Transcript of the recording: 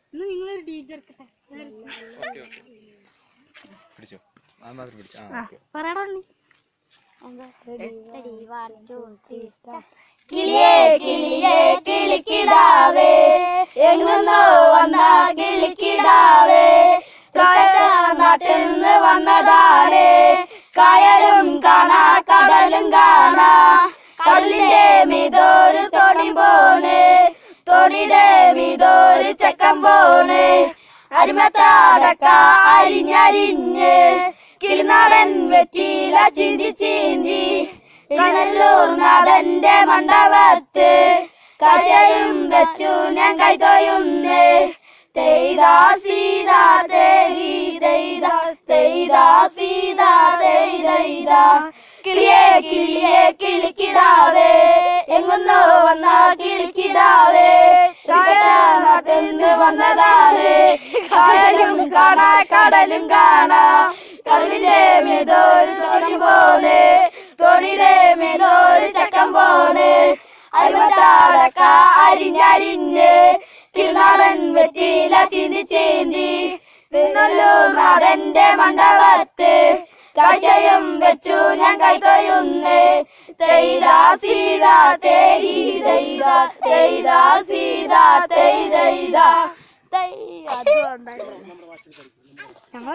ഇന്ന് നിങ്ങളൊരു teacher okay okay പിടിച്ചോ ആ മാത്രം പിടിച്ചോ ആ ഓക്കെ പറയടാ ഉണ്ണി. കിളിയേ കിളിയേ കിളിക്കിടാവേ എങ്ങുന്നോ വന്ന കിളിക്കിടാവേ നാട്ടിൽ നിന്ന് വന്നതാണ് കായലും കാണാ കടലും കാണാ കടലിന്റെ മീതൊരു തോണി പോണ് തോണിയുടെ മീതൊരു ചെക്കൻ പോണ് അരിമത്താടക്ക അരിഞ്ഞരിഞ്ഞ് കിളിനാടൻ വെറ്റില ചിന്തി ചിന്തി ഇണല്ലൂർ നാടന്റെ മണ്ഡപത്ത് കച്ചയും വെച്ചു ഞാൻ കൈതൊയുന്നേ തെയ്താ സീതാ തേരി തെയ്താ തെയ്താ സീതാ തെയ്താ കിളിയേ കിളിയേ കിളിക്കിടാവേ എങ്ങുന്നോ വന്ന കിളിക്കിടാവേ നാട്ടിൽ നിന്ന് വന്നതാണ് കായലും കാണാ കടലും കാണാ കടലിന്റെ മേതൊരു തോണി പോലെ തോണിയുടെ മേലൊരു ചക്കം പോലെ അരിമത്താടക്ക അരിഞ്ഞരിഞ്ഞ് തിരുനാടൻ വെറ്റില ചിന്തി ചേന്തി തിന്നല്ലോ നാടന്റെ മണ്ഡപത്ത് കാഴ്ചയും വെച്ചു ഞാൻ കൈതൊയുന്ന് തെയ്താ സീതാ തേരി തെയ്താ തെയ്താ സീതാ തെയ്താ തെയ് അതുകൊണ്ടാണ്